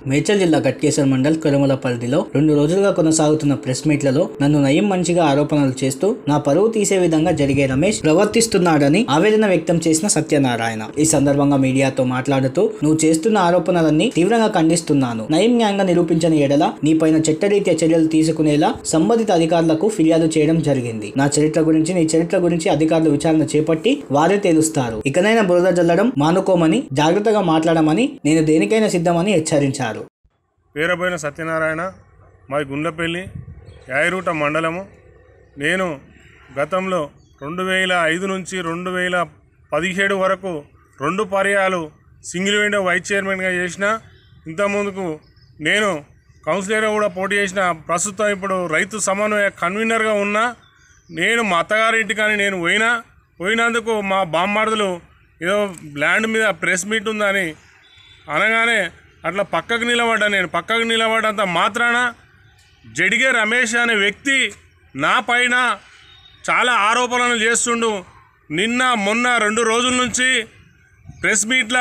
మేడ్చల్ జిల్లా గట్కేసర్ మండల్ కొరమల పరిధిలో రెండు రోజులుగా కొనసాగుతున్న ప్రెస్ మీట్లలో నన్ను నయం మంచిగా ఆరోపణలు చేస్తూ నా పరువు తీసే విధంగా జరిగే రమేష్ ప్రవర్తిస్తున్నాడని ఆవేదన వ్యక్తం చేసిన సత్యనారాయణ ఈ సందర్భంగా మీడియాతో మాట్లాడుతూ నువ్వు చేస్తున్న ఆరోపణలన్నీ తీవ్రంగా ఖండిస్తున్నాను నయం న్యాయంగా నిరూపించని ఎడల నీపైన చట్టరీత్యా చర్యలు తీసుకునేలా సంబంధిత అధికారులకు ఫిర్యాదు చేయడం జరిగింది నా చరిత్ర గురించి నీ చరిత్ర గురించి అధికారులు విచారణ చేపట్టి వారే తేలుస్తారు ఇకనైనా బురద జల్లడం మానుకోమని జాగ్రత్తగా మాట్లాడమని నేను దేనికైనా సిద్ధమని హెచ్చరించారు వీరబోయిన సత్యనారాయణ మాది గుండ్లపల్లి యాయరూట మండలము నేను గతంలో రెండు వేల ఐదు నుంచి రెండు వేల పదిహేడు వరకు రెండు పర్యాలు సింగిల్ విండో వైస్ చైర్మన్గా చేసిన ఇంతకుముందుకు నేను కౌన్సిలర్గా కూడా పోటీ చేసిన ప్రస్తుతం ఇప్పుడు రైతు సమన్వయ కన్వీనర్గా ఉన్నా నేను మా అత్తగారి ఇంటికాని నేను పోయినా పోయినందుకు మా బామ్మార్దులు ఏదో ల్యాండ్ మీద ప్రెస్ మీట్ ఉందని అనగానే అట్లా పక్కకు నిలబడ్డా నేను పక్కకు నిలబడ్డంత మాత్రాన జడిగే రమేష్ అనే వ్యక్తి నా పైన చాలా ఆరోపణలు చేస్తుండు నిన్న మొన్న రెండు రోజుల నుంచి ప్రెస్ మీట్ల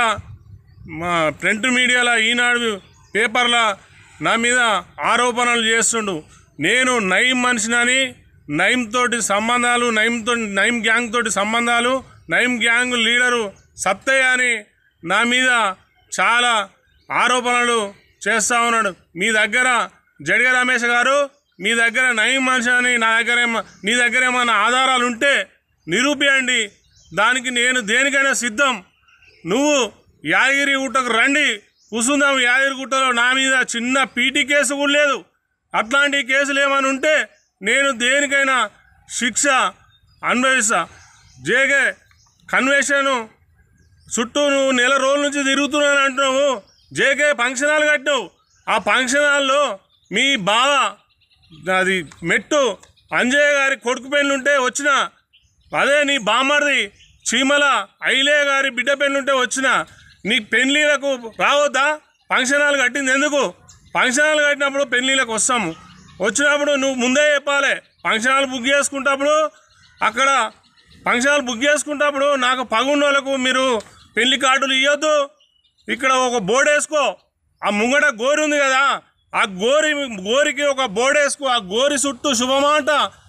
మా ప్రింట్ మీడియాలో ఈనాడు పేపర్ల నా మీద ఆరోపణలు చేస్తుండు నేను నయం మనిషినని నయం తోటి సంబంధాలు నయంతో నయం గ్యాంగ్ తోటి సంబంధాలు నయం గ్యాంగ్ లీడరు సత్తయ్య అని నా మీద చాలా ఆరోపణలు చేస్తూ ఉన్నాడు మీ దగ్గర జడిగ రమేష్ గారు మీ దగ్గర నయం మనిషి అని నా దగ్గర ఏమ- నీ దగ్గర ఏమైనా ఆధారాలు ఉంటే నిరూపియండి దానికి నేను దేనికైనా సిద్ధం నువ్వు యాదగిరి గుట్టకు రండి కూసుందాం యాదగిరి గుట్టలో నా మీద చిన్న పీటీ కేసు కూడా లేదు అట్లాంటి కేసులు ఏమైనా ఉంటే నేను దేనికైనా శిక్ష అనుభవిస్తా జేగే కన్వెన్షను చుట్టూ నువ్వు నెల రోజుల నుంచి తిరుగుతున్నాను అంటున్నావు జేకే ఫంక్షన్ హాల్ కట్టినావు ఆ ఫంక్షన్ హాల్లో మీ బావ అది మెట్టు అంజయ్య గారి కొడుకు పెళ్ళి ఉంటే వచ్చిన అదే నీ బామ్మర్ది చీమల ఐలే గారి బిడ్డ పెళ్ళి ఉంటే వచ్చిన నీ పెళ్ళిళ్ళకు రావద్దా ఫంక్షన్ హాల్ కట్టింది ఎందుకు ఫంక్షన్ హాల్ కట్టినప్పుడు పెళ్ళిళ్ళకు వస్తాము వచ్చినప్పుడు నువ్వు ముందే చెప్పాలి ఫంక్షన్ హాల్ బుక్ చేసుకుంటప్పుడు అక్కడ ఫంక్షన్ హాల్ బుక్ చేసుకుంటప్పుడు నాకు పగున్నోళ్ళకు మీరు పెళ్లి కార్డులు ఇవ్వద్దు ఇక్కడ ఒక బోర్డు వేసుకో ఆ ముంగట గోరి ఉంది కదా ఆ గోరి గోరికి ఒక బోర్డు వేసుకో ఆ గోరి చుట్టూ శుభమాట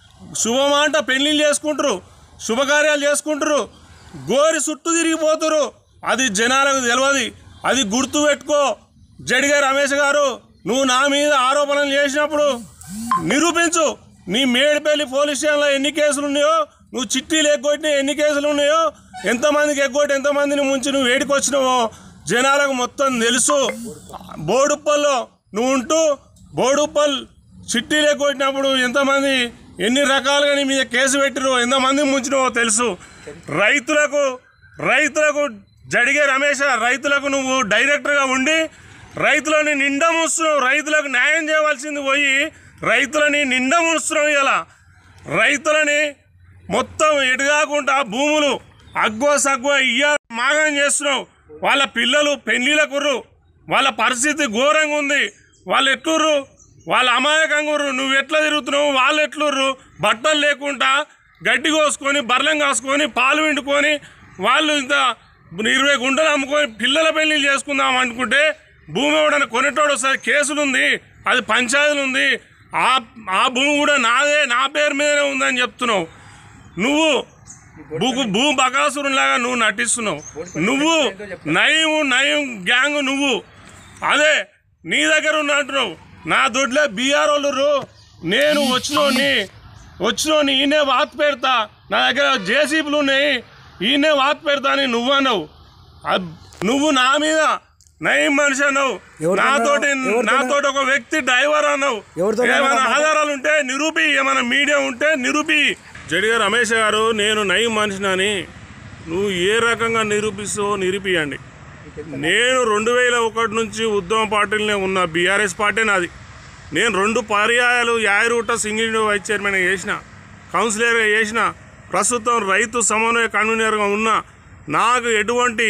శుభమాట పెళ్ళిళ్ళు చేసుకుంటారు శుభకార్యాలు చేసుకుంటారు గోరి చుట్టూ తిరిగిపోతారు అది జనాలకు తెలియదు అది గుర్తు పెట్టుకో జడిగా రమేష్ గారు నువ్వు నా మీద ఆరోపణలు చేసినప్పుడు నిరూపించు నీ మేడిపల్లి పోలీస్ స్టేషన్లో ఎన్ని కేసులు ఉన్నాయో నువ్వు చిట్టీలు ఎగ్గొట్టిన ఎన్ని కేసులు ఉన్నాయో ఎంతమందికి ఎగ్గొట్టి ఎంతమందిని ముంచి నువ్వు వేడికి వచ్చినావో జనాలకు మొత్తం తెలుసు బోడుప్పల్లో నువ్వు ఉంటూ బోడుప్పల్ చిట్టీలు ఎగ్గొట్టినప్పుడు ఎంతమంది ఎన్ని రకాలుగా నీ మీద కేసు పెట్టిరో ఎంతమంది ముంచినవో తెలుసు రైతులకు రైతులకు జడిగే రమేష్ రైతులకు నువ్వు డైరెక్టర్గా ఉండి రైతులని నిండా మూస్తున్నావు రైతులకు న్యాయం చేయవలసింది పోయి రైతులని నిండా మూస్తున్నావు ఇలా రైతులని మొత్తం ఎటుగాకుండా భూములు అగ్వ సగ్వ ఇయ్య మాగం చేస్తున్నావు వాళ్ళ పిల్లలు పెళ్ళిళ్ళకుర్రు వాళ్ళ పరిస్థితి ఘోరంగా ఉంది వాళ్ళు ఎట్లుర్రు వాళ్ళ అమాయకంగా ఉర్రు నువ్వు ఎట్లా తిరుగుతున్నావు వాళ్ళు ఎట్లుర్రు బట్టలు లేకుండా గడ్డి కోసుకొని బర్లం కాసుకొని పాలు విండుకొని వాళ్ళు ఇంత ఇరవై గుంటలు అమ్ముకొని పిల్లల పెళ్లిళ్ళు చేసుకుందాం అనుకుంటే భూమి ఎవడన్నా కొనేటోడు వస్తుంది కేసులు ఉంది అది పంచాయతీలు ఉంది ఆ ఆ భూమి కూడా నాదే నా పేరు మీదనే ఉందని చెప్తున్నావు నువ్వు భూ భూ బకాసురులాగా నువ్వు నటిస్తున్నావు నువ్వు నయం నయం గ్యాంగ్ నువ్వు అదే నీ దగ్గర ఉన్న అంటున్నావు నా దొడ్లే బీఆర్ వాళ్ళు నేను వచ్చినోని వచ్చినోని ఈయనే వాత్ పెడతా నా దగ్గర జేసీబీలు ఉన్నాయి ఈయనే వాత్ పెడతా అని నువ్వు అన్నావు అబ్- నువ్వు నా మీద నయం మనిషి అన్నావు ఎవరితో నాతోటి ఎవరితో నాతోటి ఒక వ్యక్తి డ్రైవర్ అన్నావు ఎవరితో ఏమైనా ఆధారాలు ఉంటే నిరూపి ఏమైనా మీడియా ఉంటే నిరూపి జడిగా రమేష్ గారు నేను నయం మనిషినని నువ్వు ఏ రకంగా నిరూపిస్తావో నిరూపియండి నేను రెండు వేల ఒకటి నుంచి ఉద్యమ పార్టీలనే ఉన్న బీఆర్ఎస్ పార్టీ నాది నేను రెండు పర్యాయాలు యాయరూట సింగిల్ వైస్ చైర్మన్ చేసిన కౌన్సిలర్గా చేసిన ప్రస్తుతం రైతు సమన్వయ కన్వీనర్గా ఉన్నా నాకు ఎటువంటి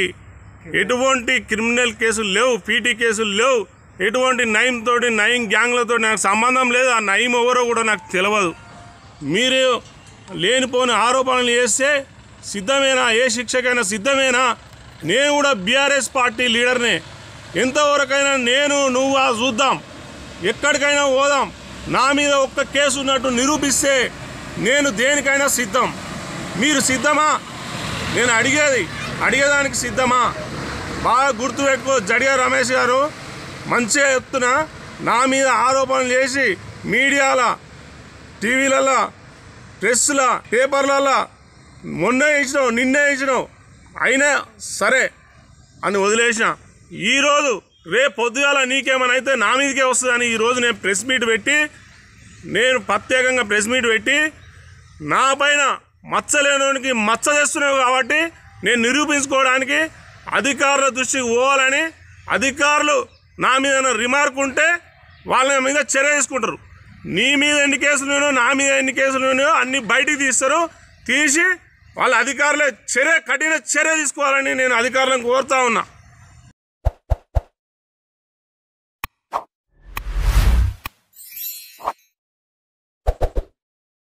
ఎటువంటి క్రిమినల్ కేసులు లేవు పీటీ కేసులు లేవు ఎటువంటి నయం తోటి నయం గ్యాంగ్లతో నాకు సంబంధం లేదు ఆ నయం ఎవరో కూడా నాకు తెలియదు మీరు లేనిపోని ఆరోపణలు చేస్తే సిద్ధమేనా ఏ శిక్షకైనా సిద్ధమేనా నేను కూడా బీఆర్ఎస్ పార్టీ లీడర్నే ఎంతవరకైనా నేను నువ్వు ఆ చూద్దాం ఎక్కడికైనా పోదాం నా మీద ఒక్క కేసు ఉన్నట్టు నిరూపిస్తే నేను దేనికైనా సిద్ధం మీరు సిద్ధమా నేను అడిగేది అడిగేదానికి సిద్ధమా బాగా గుర్తుపెట్టుకో జడిగా రమేష్ గారు మంచిగా ఎత్తున నా మీద ఆరోపణలు చేసి మీడియాల టీవీలలో ప్రెస్ల పేపర్లలో మొన్న ఇచ్చినావు నిన్నే ఇచ్చినావు అయినా సరే అని వదిలేసిన ఈరోజు రేపు పొద్దుగాల నీకేమైనా అయితే నా మీదకే వస్తుందని ఈరోజు నేను ప్రెస్ మీట్ పెట్టి నేను ప్రత్యేకంగా ప్రెస్ మీట్ పెట్టి నా పైన మచ్చలేనోనికి మచ్చ చేస్తున్నావు కాబట్టి నేను నిరూపించుకోవడానికి అధికారుల దృష్టికి పోవాలని అధికారులు నా మీద ఏమైనా రిమార్క్ ఉంటే వాళ్ళ మీద చర్య తీసుకుంటారు నీ మీద ఎన్ని కేసులు ఉన్నాయో నా మీద ఎన్ని కేసులు ఉన్నాయో అన్ని బయటికి తీస్తారు తీసి వాళ్ళ అధికారులే చర్య కఠిన చర్య తీసుకోవాలని నేను అధికారులను కోరుతా ఉన్నా